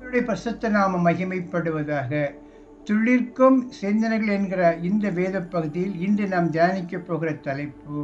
கர்த்தருடைய பரிசுத்த நாம மகிமைப்படுவதாக துளிர்க்கும் சிந்தனைகள் என்கிற இந்த வேத பகுதியில் இன்று நாம் தியானிக்க போகிற தலைப்பு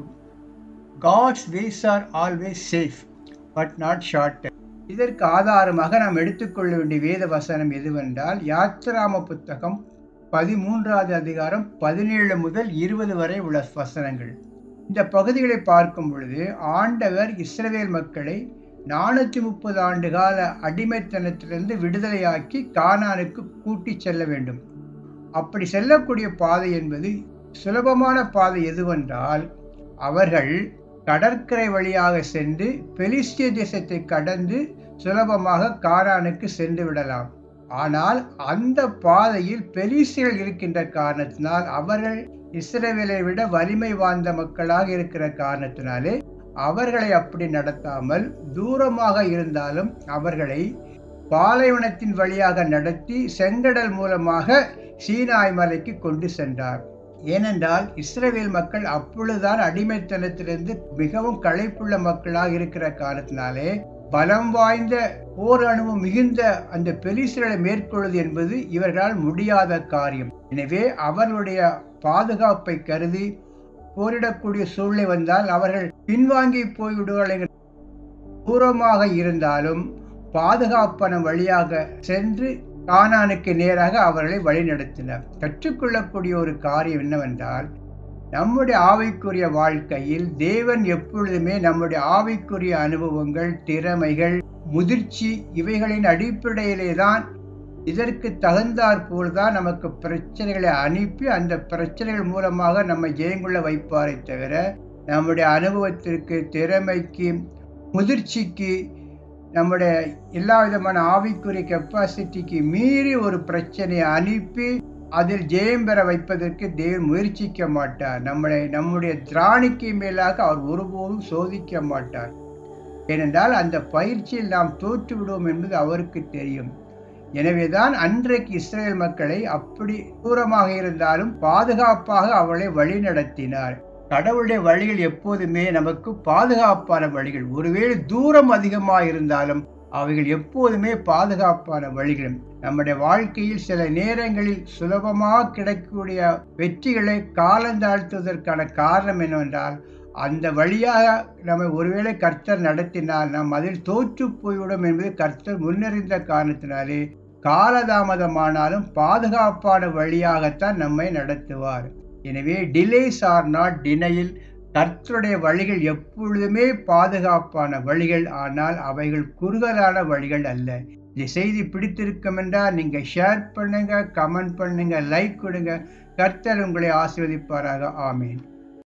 God's ways are always safe but not short இதற்கு ஆதாரமாக நாம் எடுத்துக்கொள்ள வேண்டிய வேத வசனம் எதுவென்றால் யாத்திராம புத்தகம் பதிமூன்றாவது அதிகாரம் பதினேழு முதல் இருபது வரை உள்ள வசனங்கள் இந்த பகுதிகளை பார்க்கும் பொழுது ஆண்டவர் இஸ்ரவேல் மக்களை நானூற்றி முப்பது ஆண்டு கால அடிமைத்தனத்திலிருந்து விடுதலையாக்கி கானானுக்கு கூட்டி செல்ல வேண்டும் அப்படி செல்லக்கூடிய பாதை என்பது சுலபமான பாதை எதுவென்றால் அவர்கள் கடற்கரை வழியாக சென்று பெலிஸ்திய தேசத்தை கடந்து சுலபமாக காரானுக்கு சென்று விடலாம் ஆனால் அந்த பாதையில் பெலிஸ்தியர்கள் இருக்கின்ற காரணத்தினால் அவர்கள் இஸ்ரேவேலை விட வலிமை வாய்ந்த மக்களாக இருக்கிற காரணத்தினாலே அவர்களை அப்படி நடத்தாமல் தூரமாக இருந்தாலும் அவர்களை பாலைவனத்தின் வழியாக நடத்தி செங்கடல் மூலமாக சீனாய் மலைக்கு கொண்டு சென்றார் ஏனென்றால் இஸ்ரேல் மக்கள் அப்பொழுதுதான் அடிமைத்தனத்திலிருந்து மிகவும் களைப்புள்ள மக்களாக இருக்கிற காரணத்தினாலே பலம் வாய்ந்த போர் அனுபவம் மிகுந்த அந்த பெலிசிரலை மேற்கொள்வது என்பது இவர்களால் முடியாத காரியம் எனவே அவர்களுடைய பாதுகாப்பை கருதி போரிடக்கூடிய சூழ்நிலை வந்தால் அவர்கள் பின்வாங்கி போய்விடுவார்கள் தூரமாக இருந்தாலும் பாதுகாப்பான வழியாக சென்று கானானுக்கு நேராக அவர்களை வழிநடத்தினர் கற்றுக்கொள்ளக்கூடிய ஒரு காரியம் என்னவென்றால் நம்முடைய ஆவைக்குரிய வாழ்க்கையில் தேவன் எப்பொழுதுமே நம்முடைய ஆவைக்குரிய அனுபவங்கள் திறமைகள் முதிர்ச்சி இவைகளின் அடிப்படையிலே தான் இதற்கு தகுந்தாற் போல்தான் நமக்கு பிரச்சனைகளை அனுப்பி அந்த பிரச்சனைகள் மூலமாக நம்ம ஜெயங்குள்ள வைப்பாரை தவிர நம்முடைய அனுபவத்திற்கு திறமைக்கு முதிர்ச்சிக்கு நம்முடைய எல்லா விதமான ஆவிக்குரிய கெப்பாசிட்டிக்கு மீறி ஒரு பிரச்சனையை அனுப்பி அதில் ஜெயம் பெற வைப்பதற்கு தேவன் முயற்சிக்க மாட்டார் நம்மளை நம்முடைய திராணிக்கு மேலாக அவர் ஒருபோதும் சோதிக்க மாட்டார் ஏனென்றால் அந்த பயிற்சியில் நாம் தோற்று விடுவோம் என்பது அவருக்கு தெரியும் எனவேதான் அன்றைக்கு இஸ்ரேல் மக்களை அப்படி தூரமாக இருந்தாலும் பாதுகாப்பாக அவளை வழி நடத்தினார் கடவுளுடைய வழிகள் எப்போதுமே நமக்கு பாதுகாப்பான வழிகள் ஒருவேளை தூரம் அதிகமாக இருந்தாலும் அவைகள் எப்போதுமே பாதுகாப்பான வழிகள் நம்முடைய வாழ்க்கையில் சில நேரங்களில் சுலபமாக கிடைக்கக்கூடிய வெற்றிகளை காலந்தாழ்த்துவதற்கான காரணம் என்னவென்றால் அந்த வழியாக நம்ம ஒருவேளை கர்த்தர் நடத்தினால் நாம் அதில் தோற்று போய்விடும் என்பது கர்த்தர் முன்னறிந்த காரணத்தினாலே காலதாமதமானாலும் பாதுகாப்பான வழியாகத்தான் நம்மை நடத்துவார் எனவே டிலேஸ் ஆர் நாட் டினையில் கர்த்தருடைய வழிகள் எப்பொழுதுமே பாதுகாப்பான வழிகள் ஆனால் அவைகள் குறுகலான வழிகள் அல்ல இந்த செய்தி பிடித்திருக்கும் என்றால் நீங்கள் ஷேர் பண்ணுங்க கமெண்ட் பண்ணுங்க லைக் கொடுங்க கர்த்தர் உங்களை ஆசீர்வதிப்பாராக ஆமீன்